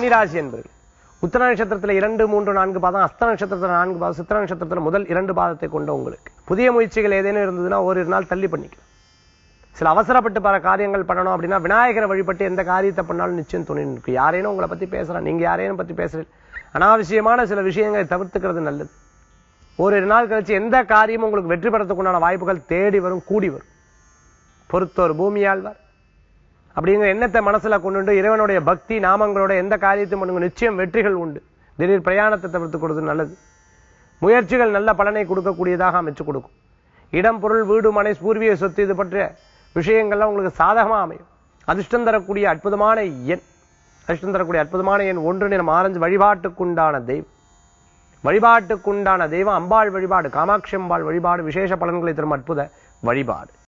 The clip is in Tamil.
கன்னிராசி என்பது உத்தர நட்சத்திரத்துல இரண்டு மூன்று நான்கு பாதம் அஸ்த நட்சத்திரத்துல நான்கு பாதம் சித்திர நட்சத்திரத்துல முதல் இரண்டு பாதத்தை கொண்ட உங்களுக்கு புதிய முயற்சிகள் ஏதேனும் இருந்ததுன்னா ஓரிரு நாள் தள்ளி பண்ணிக்கலாம் சில அவசரப்பட்டு பல காரியங்கள் பண்ணணும் அப்படின்னா விநாயகரை வழிபட்டு எந்த காரியத்தை பண்ணாலும் நிச்சயம் துணை இருக்கு யாரேனும் உங்களை பத்தி பேசுறான் நீங்க யாரேனும் பத்தி பேசுறீங்க அனாவசியமான சில விஷயங்களை தவிர்த்துக்கிறது நல்லது ஓரிரு நாள் கழிச்சு எந்த காரியமும் உங்களுக்கு வெற்றி பெறத்துக்குண்டான வாய்ப்புகள் தேடி வரும் கூடி வரும் பொறுத்தோர் பூமியாழ்வார் அப்படிங்கிற எண்ணத்தை மனசுல கொண்டு இறைவனுடைய பக்தி நாமங்களோட எந்த காரியத்தையும் பண்ணுங்க நிச்சயம் வெற்றிகள் உண்டு திடீர் பிரயாணத்தை தவிர்த்து கொடுத்து நல்லது முயற்சிகள் நல்ல பலனை கொடுக்கக்கூடியதாக அமைச்சு கொடுக்கும் இடம் பொருள் வீடு மனை பூர்வீக சொத்து இது பற்றிய விஷயங்கள்லாம் உங்களுக்கு சாதகமா அமையும் அதிர்ஷ்டம் தரக்கூடிய அற்புதமான எண் அதிர்ஷ்டம் தரக்கூடிய அற்புதமான எண் ஒன்று நிறம் ஆரஞ்சு வழிபாட்டுக்குண்டான தெய்வம் வழிபாட்டுக்குண்டான தெய்வம் அம்பாள் வழிபாடு காமாட்சி அம்பாள் வழிபாடு விசேஷ பலன்களை தரும் அற்புத வழிபாடு